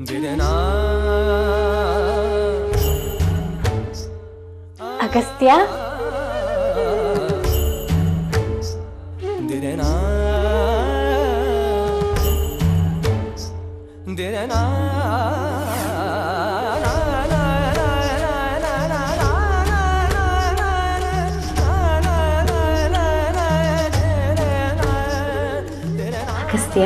ಅಗಸ್ತ್ಯ ಅಗಸ್ತ್ಯ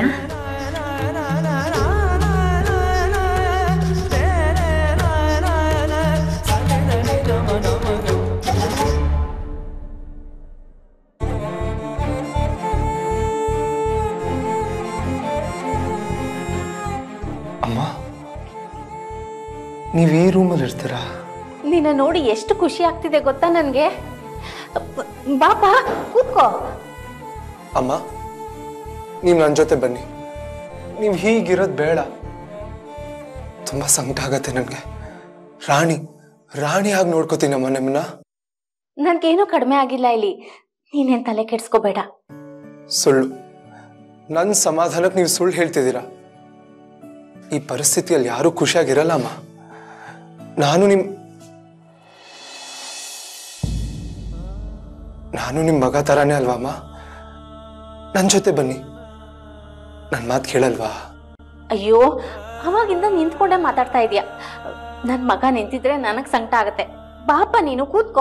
ಅಮ್ಮ ನೀವು ಈ ರೂಮಲ್ಲಿ ಇರ್ತೀರಾ ನಿನ್ನ ನೋಡಿ ಎಷ್ಟು ಖುಷಿ ಆಗ್ತಿದೆ ಗೊತ್ತಾ ನನಗೆ ಬಾಪಾ ಕೂತ್ಕೋ ಅಮ್ಮ ನೀವು ನನ್ನ ಜೊತೆ ಬನ್ನಿ ನೀವು ಹೀಗಿರೋದು ಬೇಡ ತುಂಬ ಸಂಕಟ ಆಗತ್ತೆ ನನಗೆ ರಾಣಿ ರಾಣಿ ಆಗಿ ನೋಡ್ಕೋತೀನಮ್ಮ ನಿಮ್ಮನ್ನ ನನ್ಗೇನೂ ಕಡಿಮೆ ಆಗಿಲ್ಲ ಇಲ್ಲಿ ನೀನೇನ್ ತಲೆ ಕೆಡ್ಸ್ಕೋಬೇಡ ಸುಳ್ಳು ನನ್ನ ಸಮಾಧಾನಕ್ಕೆ ನೀವು ಸುಳ್ಳು ಹೇಳ್ತಿದ್ದೀರಾ ಈ ಪರಿಸ್ಥಿತಿಯಲ್ಲಿ ಯಾರೂ ಖುಷಿಯಾಗಿರಲ್ಲ ಅಮ್ಮ ನಾನು ನಿಮ್ ನಾನು ನಿಮ್ಮ ಮಗ ಥರಾನೇ ಅಲ್ವಾ ಅಮ್ಮ ನನ್ನ ಜೊತೆ ಬನ್ನಿ ನನ್ನ ಮಾತು ಕೇಳಲ್ವಾ ಅಯ್ಯೋ ಅವಾಗಿಂದ ನಿಂತ್ಕೊಂಡೇ ಮಾತಾಡ್ತಾ ಇದೀಯ ನನ್ ಮಗ ನಿಂತಿದ್ರೆ ನನಗ್ ಸಂಕಟ ಆಗತ್ತೆ ಬಾಪ ನೀನು ಕೂತ್ಕೋ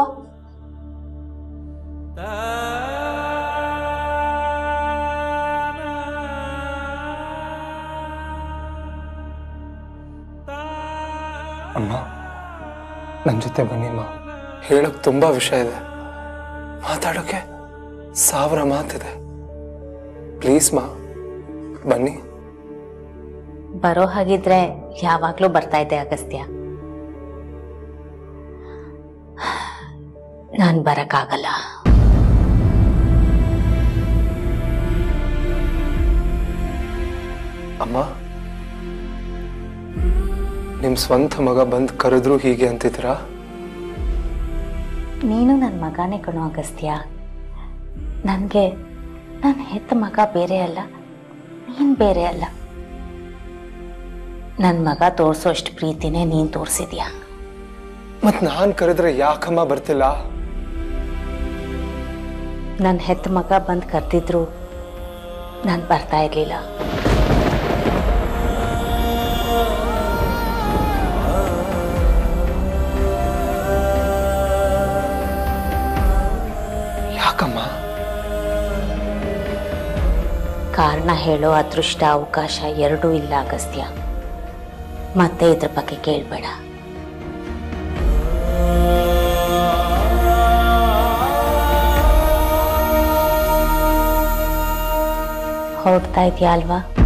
ಅಮ್ಮ ನನ್ನ ಜೊತೆ ಬನ್ನಿ ಅಮ್ಮ ಹೇಳಕ್ ತುಂಬಾ ವಿಷಯ ಇದೆ ಮಾತಾಡೋಕೆ ಸಾವಿರ ಮಾತಿದೆ ಪ್ಲೀಸ್ ಮಾ ಬನ್ನಿ ಬರೋ ಹಾಗಿದ್ರೆ ಯಾವಾಗ್ಲೂ ಬರ್ತಾ ಇದ್ದೆ ಅಗಸ್ತ್ಯ ನಾನ್ ಬರಕ್ಕಾಗಲ್ಲ ಅಮ್ಮ ನಿಮ್ ಸ್ವಂತ ಮಗ ಬಂದ್ ಕರೆದ್ರು ಹೀಗೆ ಅಂತಿದ್ರಾ ನೀನು ನನ್ನ ಮಗನೇ ಕಣೋ ಅಗಸ್ತ್ಯ ನನಗೆ ನನ್ನ ಹೆತ್ತ ಮಗ ಬೇರೆ ಅಲ್ಲ ನೀನು ಬೇರೆ ಅಲ್ಲ ನನ್ನ ಮಗ ತೋರಿಸೋ ಅಷ್ಟು ಪ್ರೀತಿನೇ ನೀನು ತೋರಿಸಿದ್ಯಾ ಮತ್ ನಾನ್ ಕರೆದ್ರೆ ಯಾಕಮ್ಮ ಬರ್ತಿಲ್ಲ ನನ್ನ ಹೆತ್ತ ಮಗ ಬಂದು ಕರೆದಿದ್ರು ನಾನು ಬರ್ತಾ ಇರಲಿಲ್ಲ ಯಾಕಮ್ಮ ಕಾರಣ ಹೇಳೋ ಅದೃಷ್ಟ ಅವಕಾಶ ಎರಡೂ ಇಲ್ಲ ಅಗಸ್ತ್ಯ ಮತ್ತೆ ಇದ್ರ ಬಗ್ಗೆ ಕೇಳಬೇಡ ಹೊರಡ್ತಾ ಇದೆಯಾ ಅಲ್ವಾ